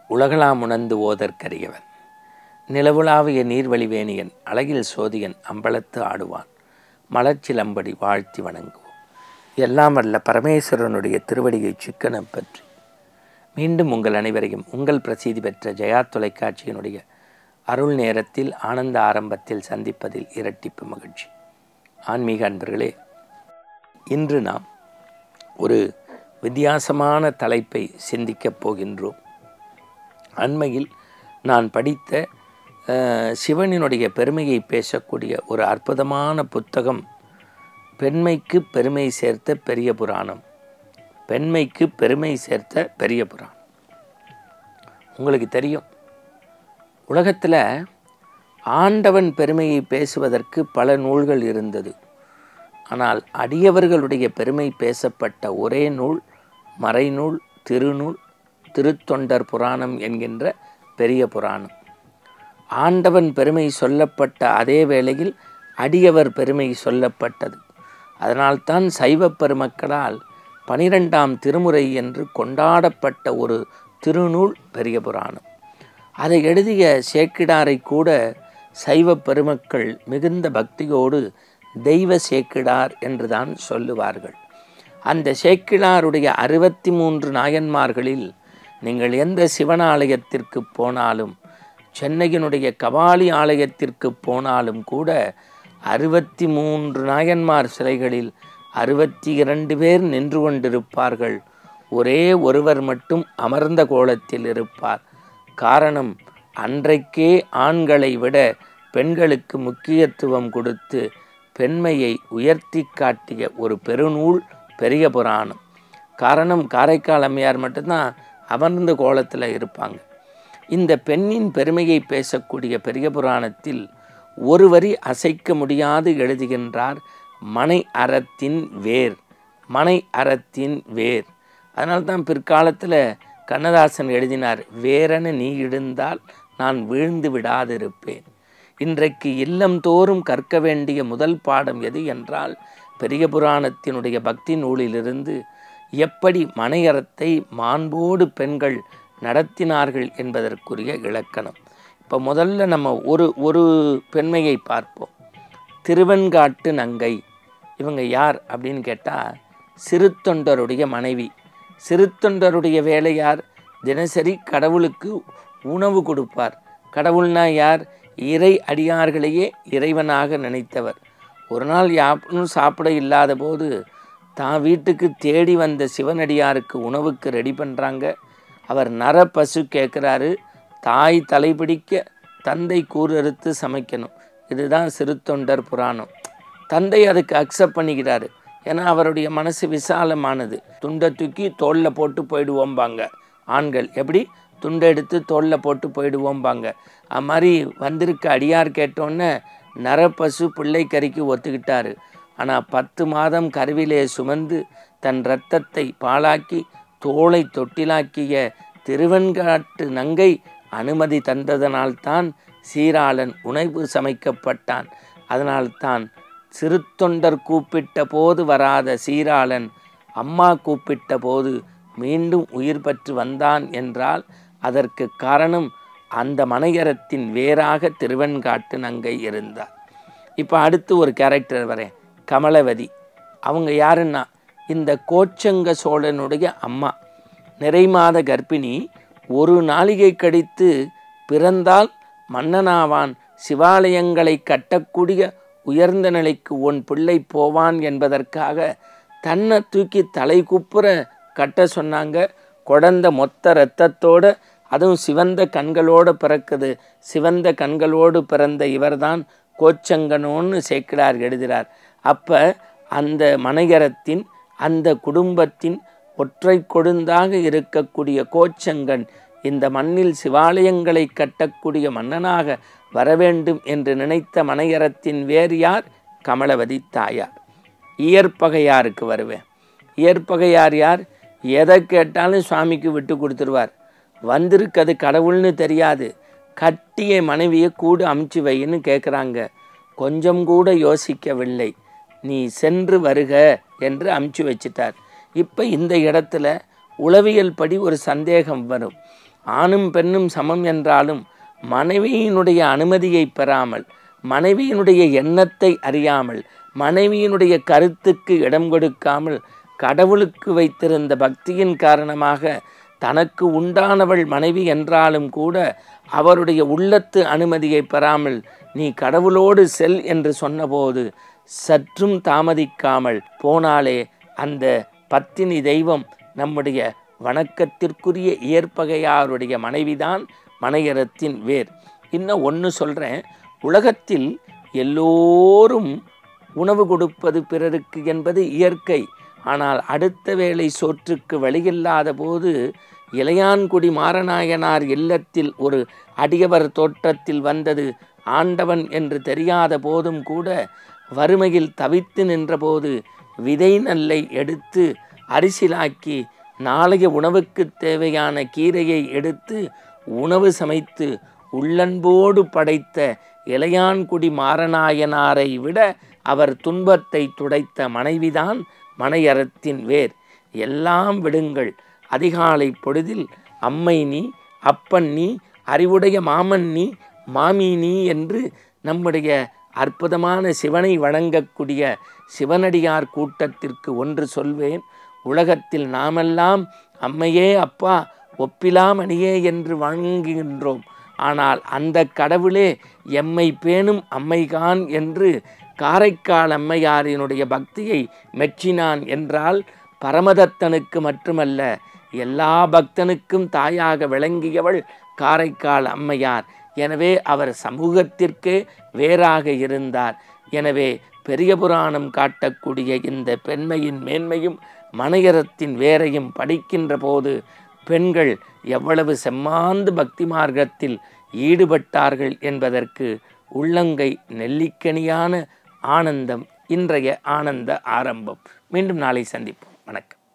உலகளாம் உணர்ந்து ஓதற்கரியவன் நிலவுலாவிய நீர்வழிவேணியன் அழகில் சோதியன் அம்பலத்து ஆடுவான் மலர்ச்சிலம்படி வாழ்த்தி வணங்குவோம் எல்லாம் வல்ல பரமேஸ்வரனுடைய திருவடியை சிக்கனம் பற்றி மீண்டும் உங்கள் அனைவரையும் உங்கள் பிரசித்தி பெற்ற ஜெயா தொலைக்காட்சியினுடைய அருள் நேரத்தில் ஆனந்த ஆரம்பத்தில் சந்திப்பதில் இரட்டிப்பு மகிழ்ச்சி ஆன்மீக அன்பர்களே இன்று நாம் ஒரு வித்தியாசமான தலைப்பை சிந்திக்கப் போகின்றோம் அண்மையில் நான் படித்த அஹ், சிவனினுடைய பெருமையை பேசக்கூடிய ஒரு அற்புதமான புத்தகம் பெண்மைக்கு பெருமை சேர்த்த பெரிய புராணம் பெண்மைக்கு பெருமை சேர்த்த பெரிய புராணம் உங்களுக்கு தெரியும் உலகத்தில் ஆண்டவன் பெருமையை பேசுவதற்கு பல நூல்கள் இருந்தது ஆனால் அடியவர்களுடைய பெருமை பேசப்பட்ட ஒரே நூல் மறைநூல் திருநூல் திருத்தொண்டர் புராணம் என்கின்ற பெரிய புராணம் ஆண்டவன் பெருமை சொல்லப்பட்ட அதே வேளையில் அடியவர் பெருமை சொல்லப்பட்டது அதனால்தான் சைவப் பெருமக்களால் பனிரெண்டாம் திருமுறை என்று கொண்டாடப்பட்ட ஒரு திருநூல் பெரிய புராணம் அதை எழுதிய சேக்கிடாரை கூட சைவ பெருமக்கள் மிகுந்த பக்தியோடு தெய்வ சேக்கிடார் என்றுதான் சொல்லுவார்கள் அந்த சேக்கிழாருடைய அறுபத்தி மூன்று நாயன்மார்களில் நீங்கள் எந்த சிவனாலயத்திற்கு போனாலும் சென்னையினுடைய கபாலி ஆலயத்திற்கு போனாலும் கூட அறுபத்தி மூன்று நாயன்மார் சிலைகளில் அறுபத்தி இரண்டு பேர் நின்று கொண்டிருப்பார்கள் ஒரே ஒருவர் மட்டும் அமர்ந்த கோலத்தில் இருப்பார் காரணம் அன்றைக்கே ஆண்களை விட பெண்களுக்கு முக்கியத்துவம் கொடுத்து பெண்மையை உயர்த்தி காட்டிய ஒரு பெருநூல் பெரிய புராணம் காரணம் காரைக்கால் அம்மையார் மட்டும்தான் அமர்ந்த கோலத்தில் இருப்பாங்க இந்த பெண்ணின் பெருமையை பேசக்கூடிய பெரிய புராணத்தில் ஒரு வரி அசைக்க முடியாது எழுதுகின்றார் மனை அறத்தின் வேர் மனை அறத்தின் வேர் அதனால்தான் பிற்காலத்தில் கண்ணதாசன் எழுதினார் வேரென நீ இழுந்தால் நான் வீழ்ந்து விடாதிருப்பேன் இன்றைக்கு இல்லம் தோறும் கற்க வேண்டிய முதல் பாடம் எது என்றால் பெரிய புராணத்தினுடைய பக்தி நூலிலிருந்து எப்படி மனையறத்தை மாண்போடு பெண்கள் நடத்தினார்கள் என்பதற்குரிய இலக்கணம் இப்போ முதல்ல நம்ம ஒரு ஒரு பெண்மையை பார்ப்போம் திருவெண்காட்டு நங்கை இவங்க யார் அப்படின்னு கேட்டால் சிறுத்தொண்டருடைய மனைவி சிறுத்தொண்டருடைய வேலை யார் தினசரி கடவுளுக்கு உணவு கொடுப்பார் கடவுள்னா யார் இறை அடியார்களையே இறைவனாக நினைத்தவர் ஒரு நாள் யாரும் சாப்பிட இல்லாத போது தான் வீட்டுக்கு தேடி வந்த சிவனடியாருக்கு உணவுக்கு ரெடி பண்ணுறாங்க அவர் நர பசு கேட்குறாரு தாய் தலைபிடிக்க தந்தை கூறறுத்து சமைக்கணும் இதுதான் சிறுத்தொண்டர் புராணம் தந்தை அதுக்கு அக்செப்ட் பண்ணிக்கிறாரு ஏன்னா அவருடைய மனசு விசாலமானது துண்டை தூக்கி தோளில் போட்டு போயிடுவோம்பாங்க ஆண்கள் எப்படி துண்டை எடுத்து தோளில் போட்டு போயிடுவோம்பாங்க அது மாதிரி வந்திருக்க அடியார் கேட்டோன்னே நரப்பசு பிள்ளை கறிக்கு ஒத்துக்கிட்டாரு ஆனால் பத்து மாதம் கருவிலே சுமந்து தன் இரத்தத்தை பாலாக்கி தோளை தொட்டிலாக்கிய திருவெண்காட்டு நங்கை அனுமதி தந்ததனால்தான் சீராளன் உணவு சமைக்கப்பட்டான் அதனால்தான் சிறுத்தொண்டர் கூப்பிட்ட போது வராத சீராளன் அம்மா கூப்பிட்ட போது மீண்டும் உயிர் பெற்று வந்தான் என்றால் அதற்கு காரணம் அந்த மனையரத்தின் வேறாக திருவெண்காட்டு நங்கை இருந்தார் இப்போ அடுத்து ஒரு கேரக்டர் வரேன் கமலவதி அவங்க யாருன்னா இந்த கோச்சங்க சோழனுடைய அம்மா நிறைமாத கர்ப்பிணி ஒரு நாளிகை கழித்து பிறந்தால் மன்னனாவான் சிவாலயங்களை கட்டக்கூடிய உயர்ந்த நிலைக்கு உன் பிள்ளை போவான் என்பதற்காக தன்னை தூக்கி தலை குப்புற கட்ட சொன்னாங்க குழந்த மொத்த இரத்தத்தோட அதுவும் சிவந்த கண்களோடு பிறக்குது சிவந்த கண்களோடு பிறந்த இவர்தான் கோச்சங்கனோன்னு சேக்கிடார் எழுதுகிறார் அப்போ அந்த மனையரத்தின் அந்த குடும்பத்தின் ஒற்றை கொடுந்தாக இருக்கக்கூடிய கோச்சங்கன் இந்த மண்ணில் சிவாலயங்களை கட்டக்கூடிய மன்னனாக வரவேண்டும் என்று நினைத்த மனையரத்தின் வேறு யார் கமலவதி தாயார் இயற்பகையாருக்கு வருவேன் இயற்பகையார் யார் எதை கேட்டாலும் சுவாமிக்கு விட்டு கொடுத்துருவார் வந்திருக்கிறது கடவுள்னு தெரியாது கட்டிய மனைவியை கூடு அமுச்சு வைன்னு கேட்குறாங்க கொஞ்சம் கூட யோசிக்கவில்லை நீ சென்று வருக என்று அமுச்சு வச்சிட்டார் இப்போ இந்த இடத்துல உளவியல் படி ஒரு சந்தேகம் வரும் ஆணும் பெண்ணும் சமம் என்றாலும் மனைவியினுடைய அனுமதியை பெறாமல் மனைவியினுடைய எண்ணத்தை அறியாமல் மனைவியினுடைய கருத்துக்கு இடம் கொடுக்காமல் கடவுளுக்கு வைத்திருந்த பக்தியின் காரணமாக தனக்கு உண்டானவள் மனைவி என்றாலும் கூட அவருடைய உள்ளத்து அனுமதியை பெறாமல் நீ கடவுளோடு செல் என்று சொன்னபோது சற்றும் தாமதிக்காமல் போனாலே அந்த பத்தினி தெய்வம் நம்முடைய வணக்கத்திற்குரிய இயற்பகையாருடைய மனைவிதான் மனையறத்தின் வேர் இன்னும் ஒன்று சொல்கிறேன் உலகத்தில் எல்லோரும் உணவு கொடுப்பது பிறருக்கு என்பது இயற்கை ஆனால் அடுத்த வேளை சோற்றுக்கு வழியில்லாத போது இளையான்குடி மாரநாயனார் இல்லத்தில் ஒரு அடியவர் தோற்றத்தில் வந்தது ஆண்டவன் என்று தெரியாத போதும் கூட வறுமையில் தவித்து நின்றபோது விதை நெல்லை எடுத்து அரிசிலாக்கி நாளைய உணவுக்கு தேவையான கீரையை எடுத்து உணவு சமைத்து உள்ளன்போடு படைத்த இளையான்குடி மாரநாயனாரை விட அவர் துன்பத்தை துடைத்த மனைவிதான் மனையறத்தின் வேர் எல்லாம் விடுங்கள் அதிகாலை பொழுதில் அம்மை நீ அப்பன் நீ அறிவுடைய மாமன் நீ மாமி நீ என்று நம்முடைய அற்புதமான சிவனை வணங்கக்கூடிய சிவனடியார் கூட்டத்திற்கு ஒன்று சொல்வேன் உலகத்தில் நாமெல்லாம் அம்மையே அப்பா ஒப்பிலாமணியே என்று வணங்குகின்றோம் ஆனால் அந்த கடவுளே எம்மை பேணும் அம்மைகான் என்று காரைக்கால் அம்மையாரினுடைய பக்தியை மெச்சினான் என்றால் பரமதத்தனுக்கு மட்டுமல்ல எல்லா பக்தனுக்கும் தாயாக விளங்கியவள் காரைக்கால் அம்மையார் எனவே அவர் சமூகத்திற்கே வேறாக இருந்தார் எனவே பெரிய புராணம் காட்டக்கூடிய இந்த பெண்மையின் மேன்மையும் மனையரத்தின் வேரையும் படிக்கின்ற போது பெண்கள் எவ்வளவு செம்மாந்து பக்தி மார்க்கத்தில் ஈடுபட்டார்கள் என்பதற்கு உள்ளங்கை நெல்லிக்கனியான ஆனந்தம் இன்றைய ஆனந்த ஆரம்பம் மீண்டும் நாளை சந்திப்போம் வணக்கம்